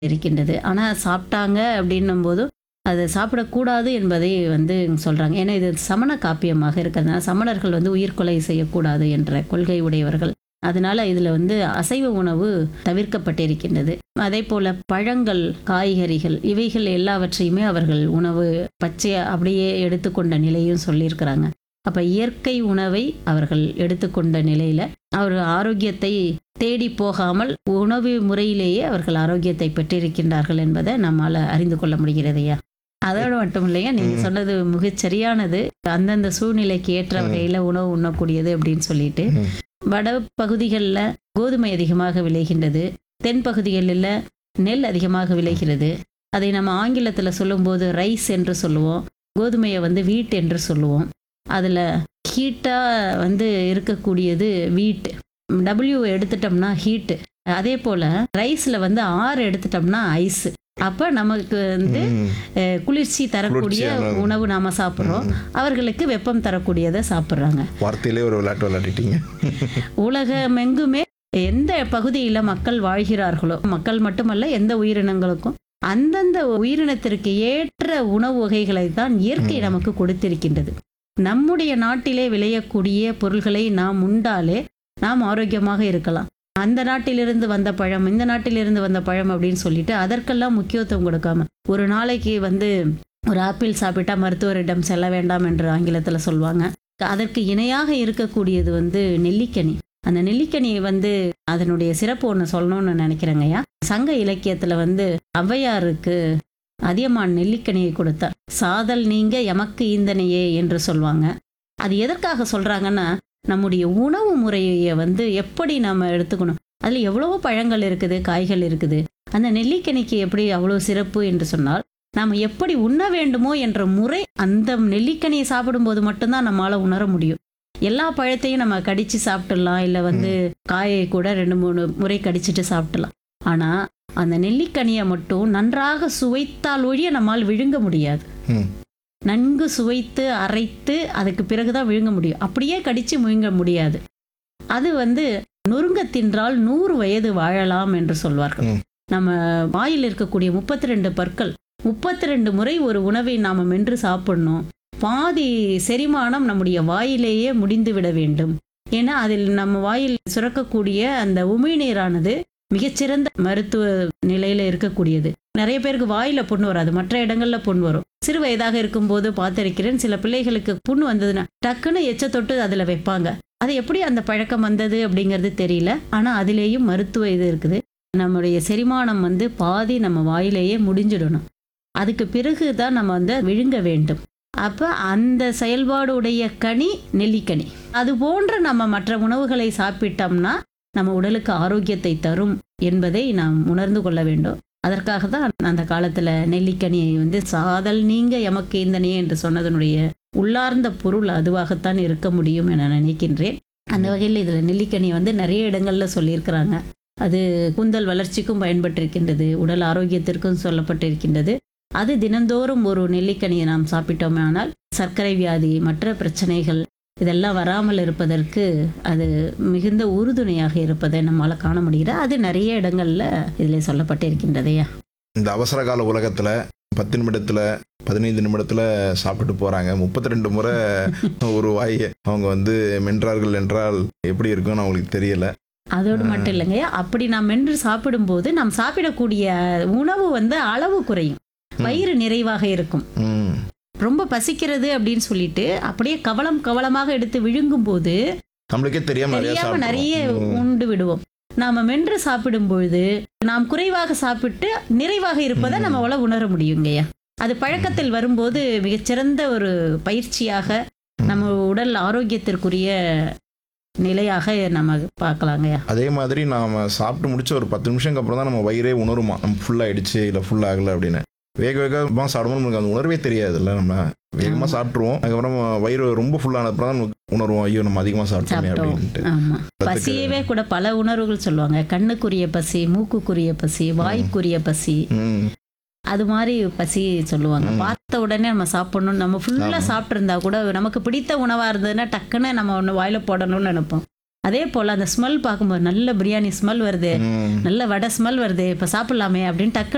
இருக்கின்றது ஆனால் சாப்பிட்டாங்க அப்படின்னும் போதும் அதை சாப்பிடக்கூடாது என்பதை வந்து சொல்கிறாங்க ஏன்னா இது சமண காப்பியமாக இருக்கிறதுனால சமணர்கள் வந்து உயிர்கொலை செய்யக்கூடாது என்ற கொள்கை உடையவர்கள் அதனால இதில் வந்து அசைவ உணவு தவிர்க்கப்பட்டிருக்கின்றது அதே போல பழங்கள் காய்கறிகள் இவைகள் எல்லாவற்றையுமே அவர்கள் உணவு பச்சையா அப்படியே எடுத்துக்கொண்ட நிலையும் சொல்லியிருக்கிறாங்க அப்ப இயற்கை உணவை அவர்கள் எடுத்துக்கொண்ட நிலையில அவர் ஆரோக்கியத்தை தேடி போகாமல் உணவு முறையிலேயே அவர்கள் ஆரோக்கியத்தை பெற்றிருக்கின்றார்கள் என்பதை நம்மால அறிந்து கொள்ள முடிகிறதையா அதோடு மட்டும் இல்லையா நீங்க சொன்னது மிகச் சரியானது அந்தந்த சூழ்நிலைக்கு ஏற்ற வகையில உணவு உண்ணக்கூடியது அப்படின்னு சொல்லிட்டு ம். வட பகுதிகளில் கோதுமை அதிகமாக விளைகின்றது தென் பகுதிகளில் நெல் அதிகமாக விளைகிறது அதை நம்ம ஆங்கிலத்தில் சொல்லும்போது ரைஸ் என்று சொல்லுவோம் கோதுமையை வந்து வீட் என்று சொல்லுவோம் அதில் ஹீட்டாக வந்து இருக்கக்கூடியது வீட் டபிள்யூ எடுத்துட்டோம்னா ஹீட்டு அதே போல் ரைஸில் வந்து ஆறு எடுத்துட்டோம்னா ஐஸ் அப்போ நமக்கு வந்து ம். அஹ், குளிர்ச்சி தரக்கூடிய குளிர்ச்சியான உணவு நாம சாப்பிட்றோம் அவர்களுக்கு வெப்பம் தரக்கூடியதை சாப்பிட்றாங்க வார்த்தையிலே ஒரு விளையாட்டு விளையாடிட்டீங்க உலகமெங்குமே எந்த பகுதியில் மக்கள் வாழ்கிறார்களோ மக்கள் மட்டுமல்ல எந்த உயிரினங்களுக்கும் அந்தந்த உயிரினத்திற்கு ஏற்ற உணவு வகைகளை தான் இயற்கை நமக்கு கொடுத்திருக்கின்றது நம்முடைய நாட்டிலே விளையக்கூடிய பொருள்களை நாம் உண்டாலே நாம் ஆரோக்கியமாக இருக்கலாம் அந்த நாட்டிலிருந்து வந்த பழம் இந்த நாட்டிலிருந்து வந்த பழம் அப்படின்னு சொல்லிட்டு அதற்கெல்லாம் முக்கியத்துவம் கொடுக்காம ஒரு நாளைக்கு வந்து ஒரு ஆப்பிள் சாப்பிட்டா மருத்துவரிடம் செல்ல வேண்டாம் என்று ஆங்கிலத்தில் சொல்லுவாங்க அதற்கு இணையாக இருக்கக்கூடியது வந்து நெல்லிக்கனி அந்த நெல்லிக்கனியை வந்து அதனுடைய சிறப்பு ஒன்று சொல்லணும்னு நினைக்கிறேங்கய்யா சங்க இலக்கியத்தில் வந்து ஔவையாருக்கு அதியமான் நெல்லிக்கனியை கொடுத்தார் சாதல் நீங்க எமக்கு ஈந்தனையே என்று சொல்லுவாங்க அது எதற்காக சொல்றாங்கன்னா நம்முடைய உணவு முறையை வந்து எப்படி நம்ம எடுத்துக்கணும் அதில் எவ்வளவோ பழங்கள் இருக்குது காய்கள் இருக்குது அந்த நெல்லிக்கனிக்கு எப்படி அவ்வளோ சிறப்பு என்று சொன்னால் நாம் எப்படி உண்ண வேண்டுமோ என்ற முறை அந்த நெல்லிக்கனியை சாப்பிடும்போது மட்டும்தான் நம்மளால உணர முடியும் எல்லா பழத்தையும் நம்ம கடிச்சு சாப்பிட்டுடலாம் இல்லை வந்து காயை கூட ரெண்டு மூணு முறை கடிச்சிட்டு சாப்பிடலாம் ஆனால் அந்த நெல்லிக்கனியை மட்டும் நன்றாக சுவைத்தால் ஒழிய நம்மால் விழுங்க முடியாது ம். நன்கு சுவைத்து அரைத்து அதுக்கு பிறகுதான் விழுங்க முடியும் அப்படியே கடிச்சு முழுங்க முடியாது அது வந்து நொறுங்க தின்றால் நூறு வயது வாழலாம் என்று சொல்வார்கள் ம். நம்ம வாயில் இருக்கக்கூடிய முப்பத்தி ரெண்டு பற்கள் முப்பத்தி ரெண்டு முறை ஒரு உணவை நாம மென்று சாப்பிடணும் பாதி செரிமானம் நம்முடைய வாயிலேயே முடிந்து விட வேண்டும் ஏன்னா அதில் நம்ம வாயில் சுரக்கக்கூடிய அந்த உமிழ்நீரானது மிகச்சிறந்த மருத்துவ நிலையில இருக்கக்கூடியது நிறைய பேருக்கு வாயில புண் வராது மற்ற இடங்கள்ல புண் வரும் சிறு வயதாக இருக்கும்போது பார்த்திருக்கிறேன் சில பிள்ளைகளுக்கு புண் வந்ததுன்னா டக்குன்னு எச்ச தொட்டு அதுல வைப்பாங்க அது எப்படி அந்த பழக்கம் வந்தது அப்படிங்கிறது தெரியல ஆனா அதிலேயும் மருத்துவ இது இருக்குது நம்முடைய செரிமானம் வந்து பாதி நம்ம வாயிலேயே முடிஞ்சிடணும் அதுக்கு பிறகு தான் நம்ம வந்து விழுங்க வேண்டும் அப்ப அந்த செயல்பாடு உடைய கனி நெல்லிக்கனி அது போன்ற நம்ம மற்ற உணவுகளை சாப்பிட்டோம்னா நம்ம உடலுக்கு ஆரோக்கியத்தை தரும் என்பதை நாம் உணர்ந்து கொள்ள வேண்டும் அதற்காக தான் அந்த காலத்துல நெல்லிக்கனியை வந்து சாதல் நீங்க எமக்கு இந்தனே என்று சொன்னதனுடைய உள்ளார்ந்த பொருள் அதுவாகத்தான் இருக்க முடியும் என நினைக்கின்றேன் அந்த வகையில் இதுல நெல்லிக்கனி வந்து நிறைய இடங்கள்ல சொல்லியிருக்கிறாங்க அது கூந்தல் வளர்ச்சிக்கும் பயன்பட்டிருக்கின்றது உடல் ஆரோக்கியத்திற்கும் சொல்லப்பட்டிருக்கின்றது அது தினந்தோறும் ஒரு நெல்லிக்கனியை நாம் சாப்பிட்டோமே ஆனால் சர்க்கரை வியாதி மற்ற பிரச்சனைகள் இதெல்லாம் வராமல் இருப்பதற்கு அது மிகுந்த உறுதுணையாக இருப்பதை நம்மால் காண முடிகிறது அது நிறைய இடங்கள்ல இதில் சொல்லப்பட்டிருக்கின்றதையா இந்த அவசர கால உலகத்துல பத்து நிமிடத்துல பதினைந்து நிமிடத்துல சாப்பிட்டு போறாங்க முப்பத்தி ரெண்டு முறை ஒரு வாயை அவங்க வந்து மென்றார்கள் என்றால் எப்படி இருக்கும்னு அவங்களுக்கு தெரியல அதோடு மட்டும் இல்லைங்க அப்படி நாம் மென்று சாப்பிடும்போது நாம் சாப்பிடக்கூடிய உணவு வந்து அளவு குறையும் வயிறு நிறைவாக இருக்கும் ம். ரொம்ப பசிக்கிறது அப்படின்னு சொல்லிட்டு அப்படியே கவலம் கவலமாக எடுத்து விழுங்கும் போது நம்மளுக்கே தெரியாம நிறைய தெரியாம சாப்பிடுறோம். நிறைய ம். உண்டு விடுவோம் நாம மென்று சாப்பிடும் பொழுது நாம் குறைவாக சாப்பிட்டு நிறைவாக இருப்பதை ம். நம்மளால உணர முடியுங்கய்யா அது பழக்கத்தில் வரும்போது மிகச்சிறந்த ஒரு பயிற்சியாக நம்ம உடல் ஆரோக்கியத்திற்குரிய நிலையாக நம்ம பார்க்கலாங்கய்யா அதே மாதிரி நாம சாப்பிட்டு முடிச்ச ஒரு பத்து நிமிஷம் அப்புறம் தான் நம்ம வயிறே உணருமா நம்ம ஃபுல் ஆயிடுச்சு இல்லை ஃபுல் ஆகல அப்படின்னு வேக வேகமாக சாப்பிடும்போது நமக்கு அந்த உணர்வே தெரியாதுல்ல நம்ம வேகமாக ஆமா. சாப்பிட்ருவோம் அதுக்கப்புறம் வயிறு ரொம்ப ஃபுல்லான அப்புறம் தான் நமக்கு உணர்வோம் ஐயோ நம்ம அதிகமாக சாப்பிட்டோமே சாப்பிட்டோம் அப்படின்ட்டு ஆமா அதுக்கு- பசியவே கூட பல உணர்வுகள் சொல்லுவாங்க கண்ணுக்குரிய பசி மூக்குக்குரிய பசி வாய்க்குரிய பசி ம் அது மாதிரி பசி சொல்லுவாங்க ம். பார்த்த உடனே நம்ம சாப்பிடணும் நம்ம ஃபுல்லா ஆமா. சாப்பிட்டிருந்தா கூட நமக்கு பிடித்த உணவா இருந்ததுன்னா டக்குன்னு நம்ம ஒன்று வாயில போடணும்னு நினைப்போம் அதே போல அந்த ஸ்மெல் பார்க்கும்போது நல்ல பிரியாணி ஸ்மெல் வருது ம் நல்ல வடை ஸ்மெல் வருது இப்ப சாப்பிடலாமே அப்படின்னு டக்குன்னு